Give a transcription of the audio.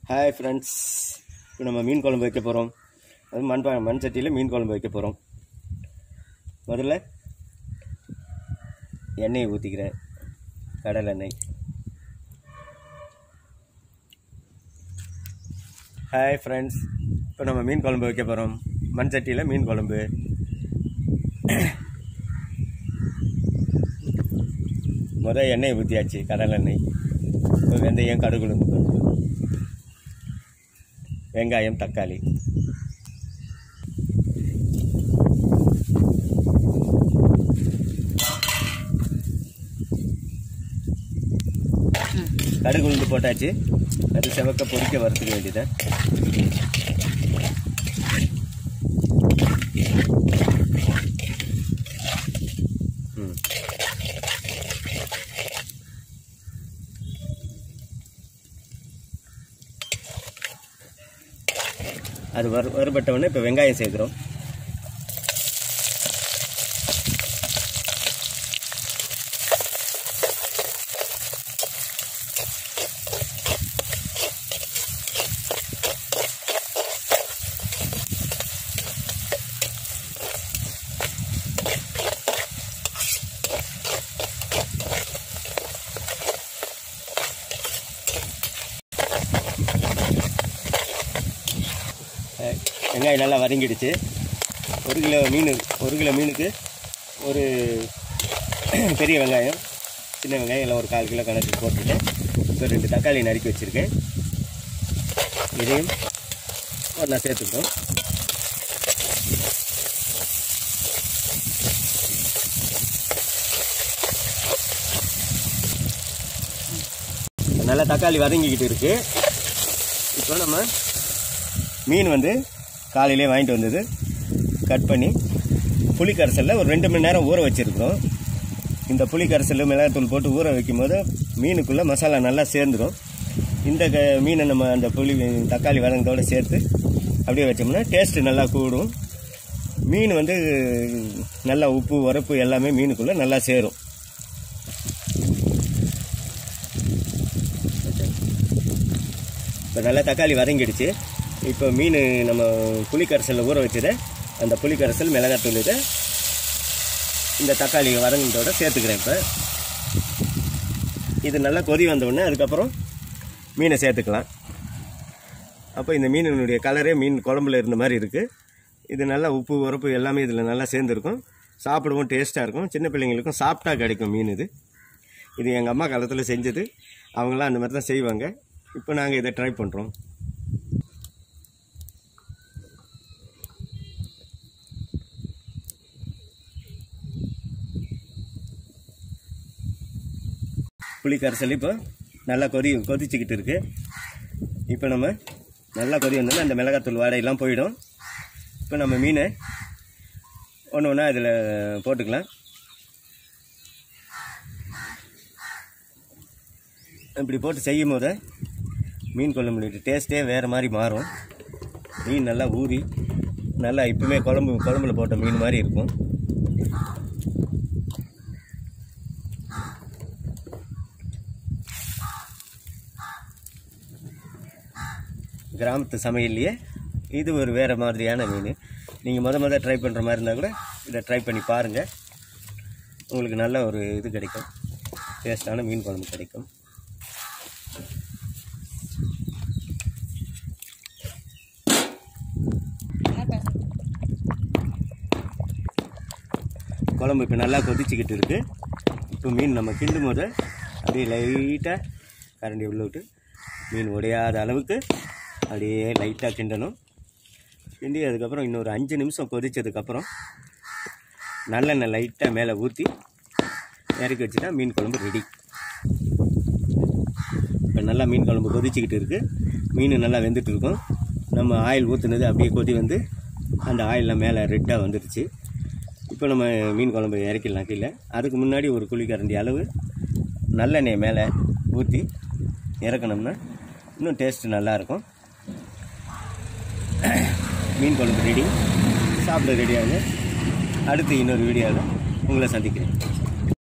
Hi friends இப்போ நம்ம மீன் குழம்பு வைக்க போகிறோம் அது மண் பா மண் சட்டியில் மீன் குழம்பு வைக்க போகிறோம் முதல்ல எண்ணெயை ஊற்றிக்கிறேன் கடலை எண்ணெய் ஹாய் ஃப்ரெண்ட்ஸ் இப்போ நம்ம மீன் குழம்பு வைக்க போகிறோம் மண் சட்டியில் மீன் குழம்பு முதல் எண்ணெய் ஊற்றியாச்சு கடலை எண்ணெய் இப்போ வெந்தயம் கடுகு உளுந்து பருப்பு. வெங்காயம் தக்காளி கடுகு உளுந்து போட்டாச்சு அது செவக்க பொரிக்க வறுத்துக்க வேண்டியது ம் அது வறு வறுபட்ட உடனே இப்போ வெங்காயம் சேர்க்குறோம் அஹ் வெங்காயம் நல்லா வதங்கிடுச்சு ஒரு கிலோ மீன் ஒரு கிலோ மீனுக்கு ஒரு பெரிய வெங்காயம் சின்ன வெங்காயம் எல்லாம் ஒரு கால் கிலோ கணக்கு போட்டுட்டேன் இப்போ ரெண்டு தக்காளி நறுக்கி வச்சுருக்கேன் இதையும் ஒன்றா சேர்த்துக்கிறோம் நல்லா தக்காளி வதங்கிக்கிட்டு இருக்கு இப்போ நம்ம மீன் வந்து காலையிலே வாங்கிட்டு வந்தது கட் பண்ணி புளி கரைசலில் ஒரு ரெண்டு மணி நேரம் ஊற வச்சுருக்கிறோம் இந்த புளி கரைசல் மிளகாத்தூள் போட்டு ஊற வைக்கும்போது மீனுக்குள்ளே மசாலா நல்லா சேர்ந்துடும் இந்த க மீனை நம்ம அந்த புளி தக்காளி வதங்கத்தோடு சேர்த்து அப்படியே வச்சோம்னா டேஸ்ட்டு நல்லா கூடும் மீன் வந்து நல்லா உப்பு உரப்பு எல்லாமே மீனுக்குள்ளே நல்லா சேரும் இப்போ நல்லா தக்காளி வதங்கிடுச்சு இப்போ மீன் நம்ம புளிக்கரைசலில் ஊற வச்சதை அந்த புளிக்கரைசல் மிளகாத்தூள் இதை இந்த தக்காளி வதங்கினதோட சேர்த்துக்கிறேன் இப்போ இது நல்லா கொதி வந்த உடனே அதுக்கப்புறம் மீனை சேர்த்துக்கலாம் அப்போ இந்த மீனினுடைய கலரே மீன் குழம்புல இருந்த மாதிரி இருக்குது இது நல்லா உப்பு உரப்பு எல்லாமே இதில் நல்லா சேர்ந்துருக்கும் சாப்பிடவும் டேஸ்ட்டாக இருக்கும் சின்ன பிள்ளைங்களுக்கும் சாப்பிட்டா கிடைக்கும் மீன் இது இது எங்கள் அம்மா காலத்தில் செஞ்சது அவங்களாம் அந்த மாதிரி தான் செய்வாங்க இப்போ நாங்கள் இதை ட்ரை பண்ணுறோம் புளி கரைசல் இப்போ நல்லா கொதி கொதிச்சுக்கிட்டு இருக்கு இப்போ நம்ம நல்லா கொதி வந்தோம்னா அந்த மிளகாத்தூள் வாடையெல்லாம் போயிடும் இப்போ நம்ம மீனை ஒன்று ஒன்றா இதில் போட்டுக்கலாம் இப்படி போட்டு செய்யும் போது மீன் குழம்புடைய டேஸ்ட்டே வேறு மாதிரி மாறும் மீன் நல்லா ஊறி நல்லா இப்பவுமே குழம்பு குழம்புல போட்ட மீன் மாதிரி இருக்கும் கிராமத்து சமையல்லையே இது ஒரு வேறு மாதிரியான மீன் நீங்கள் முத முத ட்ரை பண்ணுற மாதிரி இருந்தால் கூட இதை ட்ரை பண்ணி பாருங்கள் உங்களுக்கு நல்ல ஒரு இது கிடைக்கும் டேஸ்டான மீன் குழம்பு கிடைக்கும் குழம்பு இப்போ நல்லா கொதிச்சுக்கிட்டு இருக்கு இப்போ மீன் நம்ம கிண்டும் போது அப்படியே லைட்டாக கரண்டி உள்ள விட்டு மீன் உடையாத அளவுக்கு அப்படியே லைட்டாக கிண்டணும் கிண்டி அதுக்கப்புறம் இன்னொரு அஞ்சு நிமிஷம் கொதிச்சதுக்கப்புறம் நல்லெண்ணெய் லைட்டாக மேலே ஊற்றி இறக்கி வச்சுட்டா மீன் குழம்பு ரெடி இப்போ நல்லா மீன் குழம்பு கொதிச்சுக்கிட்டு இருக்குது மீன் நல்லா வெந்துட்டு இருக்கும் நம்ம ஆயில் ஊற்றுனது அப்படியே கொதி வந்து அந்த ஆயிலில் மேலே ரெட்டாக வந்துடுச்சு இப்போ நம்ம மீன் குழம்பு இறக்கிடலாம் கீழே அதுக்கு முன்னாடி ஒரு குழிக்கரண்டி அளவு நல்லெண்ணெய் மேலே ஊற்றி இறக்கணும்னா இன்னும் டேஸ்ட்டு நல்லாயிருக்கும் மீன் குழம்பு ரெடி சாப்பிட ரெடியாகுங்க அடுத்து இன்னொரு வீடியோவில் உங்களை சந்திக்கிறேன்